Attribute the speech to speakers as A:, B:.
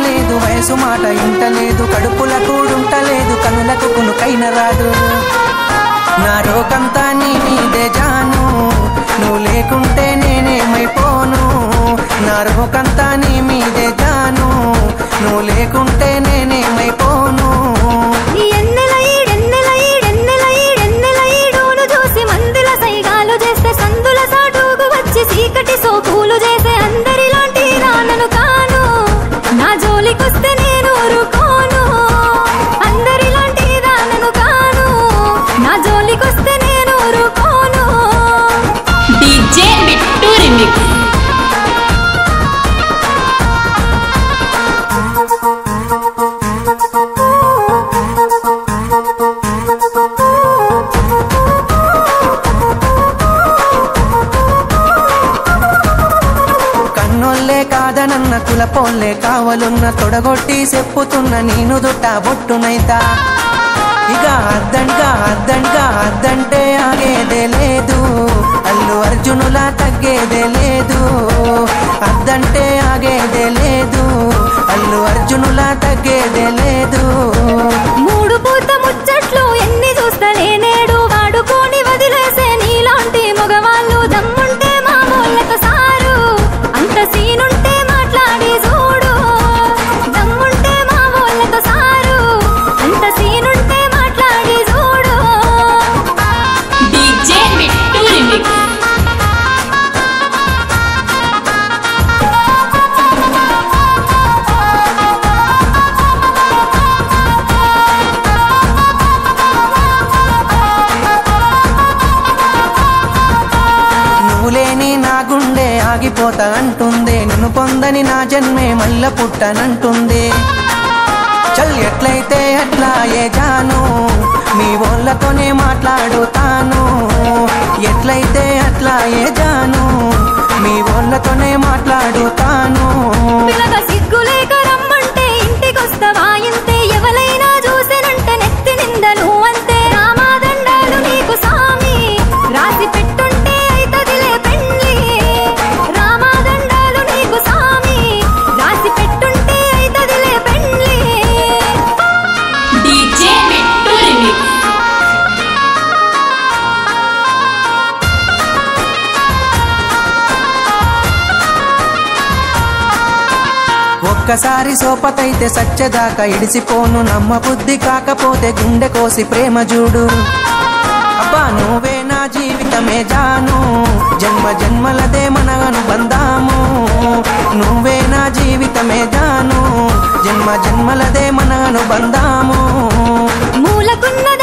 A: లేదు వయసు మాట ఇంటలేదు కడుపుల కూడుంటలేదు కనులకు కునుకైన రాదు నా రోకంతా నీ మీదే జాను నువ్వు లేకుంటే నేనేమైపోను నా రోకంతా నీ మీదే జాను నువ్వు లేకుంటే నేనేమైపోను
B: ఈ ఎన్నెల ఈడెన్నెల ఈడెన్నెల ఈడెన్నెల ఈడును చూసి మందుల సైగాలు చేస్తే సందుల సాటుకు వచ్చి చీకటి సోకులు చేసే అందరిలాంటి నాన్నను కాను నా జోలికొస్తే నేను ఊరుకోను అందరిలాంటి దానను కాను నా జోలికొస్తే నేను ఊరుకోను
C: డీజే బిట్టు రిమిక్స్
A: కన్నోళ్ళే కాదనన్న కులపోళ్ళే కావలున్న తొడగొట్టి చెప్పుతున్న నేను దుట్ట బొట్టునైతా ఇక అద్దంగా అద్దంగా అద్దంటే ఆగేదే లేదు అల్లు అర్జునులా తగ్గేదే లేదు అద్దంటే ఆగేదే లేదు అల్లు అర్జునులా తగ్గేదే లేదు
B: మూడు పూత ముచ్చట్లు ఎన్ని చూస్తలే నేడు వాడుకొని వదిలేసే నీలాంటి మగవాళ్ళు దమ్ముంటే మామూళ్ళకు సారు అంత సీనుంటే మాట్లాడి చూడు దమ్ముంటే మామూళ్ళకు సారు అంత సీనుంటే మాట్లాడి చూడు
C: డీజే బిట్టు రిమిక్స్
A: నువ్వు లేని నా గుండె ఆగిపోతా అంటుంది నిన్ను పొందని నా జన్మే మల్ల పుట్టనంటుంది చల్ ఎట్లయితే అట్లా ఏ జాను మీ వాళ్ళతోనే మాట్లాడుతాను ఎట్లయితే అట్లా ఏ జాను మీ వాళ్ళతోనే మాట్లాడుతాను
B: పిల్లగ సిగ్గులేక రమ్మంటే ఇంటికొస్తవా ఇంతే ఎవలైనా చూసినంటే నెత్తి నిందలు అంతే రామాదండాలు నీకు సామి రాసి పెట్టుంటే అయితదిలే పెండ్లి రామాదండాలు నీకు సామి రాసి పెట్టుంటే అయితదిలే పెండ్లి
C: డీజే బిట్టు రిమిక్స్
A: ఒక్కసారి సోపతైతే సచ్చదాకా ఇడిసిపోను నమ్మ బుద్ధి కాకపోతే గుండె కోసి ప్రేమ చూడు అబ్బా నువ్వే నా జీవితమే జాను జన్మ జన్మలదే మన అనుబంధాము నువ్వే నా జీవితమే జాను జన్మ జన్మలదే మన అనుబంధాము
B: మూలకున్న